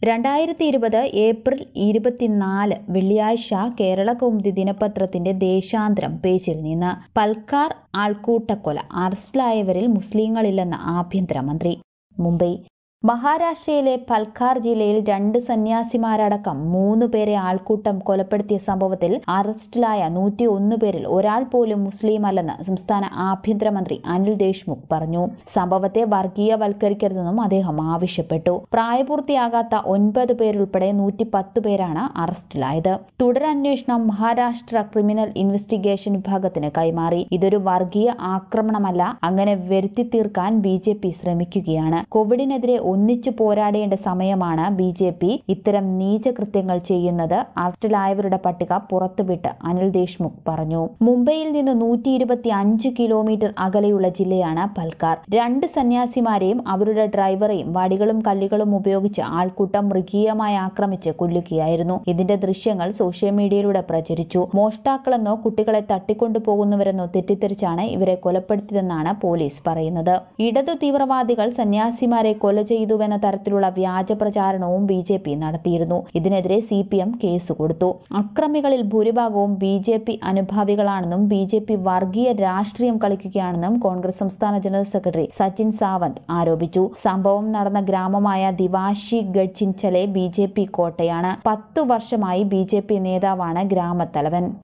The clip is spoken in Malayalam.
രണ്ടായിരത്തി ഇരുപത് ഏപ്രിൽ ഇരുപത്തിനാല് വെള്ളിയാഴ്ച കേരള കൗമുദി ദിനപത്രത്തിന്റെ ദേശാന്തരം പേജിൽ നിന്ന് പൽക്കാർ ആൾക്കൂട്ടക്കൊല അറസ്റ്റിലായവരിൽ മുസ്ലിങ്ങളില്ലെന്ന് ആഭ്യന്തരമന്ത്രി മുംബൈ മഹാരാഷ്ട്രയിലെ പൽക്കാർ ജില്ലയിൽ രണ്ട് സന്യാസിമാരടക്കം മൂന്ന് പേരെ ആൾക്കൂട്ടം കൊലപ്പെടുത്തിയ സംഭവത്തിൽ അറസ്റ്റിലായ നൂറ്റി ഒന്ന് പേരിൽ ഒരാൾ പോലും മുസ്ലിം അല്ലെന്ന് സംസ്ഥാന ആഭ്യന്തരമന്ത്രി അനിൽ ദേശ്മുഖ് പറഞ്ഞു സംഭവത്തെ വർഗീയവൽക്കരിക്കരുതെന്നും അദ്ദേഹം ആവശ്യപ്പെട്ടു പ്രായപൂർത്തിയാകാത്ത ഒൻപത് പേരുൾപ്പെടെ നൂറ്റി പത്ത് പേരാണ് അറസ്റ്റിലായത് തുടരന്വേഷണം മഹാരാഷ്ട്ര ക്രിമിനൽ ഇൻവെസ്റ്റിഗേഷൻ വിഭാഗത്തിന് കൈമാറി ഇതൊരു വർഗീയ ആക്രമണമല്ല അങ്ങനെ വരുത്തി തീർക്കാൻ ബി ജെ പി ശ്രമിക്കുകയാണ് കോവിഡിനെതിരെ ഒന്നിച്ചു പോരാടേണ്ട സമയമാണ് ബി ജെ പി ഇത്തരം നീചകൃത്യങ്ങൾ ചെയ്യുന്നത് അറസ്റ്റിലായവരുടെ പട്ടിക പുറത്തുവിട്ട് അനിൽ ദേശ്മുഖ് പറഞ്ഞു മുംബൈയിൽ നിന്ന് നൂറ്റി ഇരുപത്തി അഞ്ച് കിലോമീറ്റർ അകലെയുള്ള ജില്ലയാണ് പൽക്കാർ രണ്ട് സന്യാസിമാരെയും അവരുടെ ഡ്രൈവറെയും വടികളും കല്ലുകളും ഉപയോഗിച്ച് ആൾക്കൂട്ടം മൃഗീയമായി ആക്രമിച്ച് കൊല്ലുകയായിരുന്നു ഇതിന്റെ ദൃശ്യങ്ങൾ സോഷ്യൽ മീഡിയയിലൂടെ പ്രചരിച്ചു മോഷ്ടാക്കളെന്നോ കുട്ടികളെ തട്ടിക്കൊണ്ടുപോകുന്നവരെന്നോ തെറ്റിദ്ധരിച്ചാണ് ഇവരെ കൊലപ്പെടുത്തിയതെന്നാണ് പോലീസ് പറയുന്നത് ഇടതു തീവ്രവാദികൾ സന്യാസിമാരെ കൊല ചെയ്തുവെന്ന തരത്തിലുള്ള വ്യാജ പ്രചാരണവും ബി ജെ പി നടത്തിയിരുന്നു ഇതിനെതിരെ സി പി എം കേസ് കൊടുത്തു അക്രമികളിൽ ഭൂരിഭാഗവും ബി ജെ പി അനുഭാവികളാണെന്നും ബി ജെ പി വർഗീയ രാഷ്ട്രീയം കളിക്കുകയാണെന്നും കോൺഗ്രസ് സംസ്ഥാന ജനറൽ സെക്രട്ടറി സച്ചിൻ സാവന്ത് ആരോപിച്ചു സംഭവം നടന്ന ഗ്രാമമായ Diwashi Gadchinchale B J P കോട്ടയാണ് പത്തു വർഷമായി ബി ജെ പി നേതാവാണ് ഗ്രാമത്തലവൻ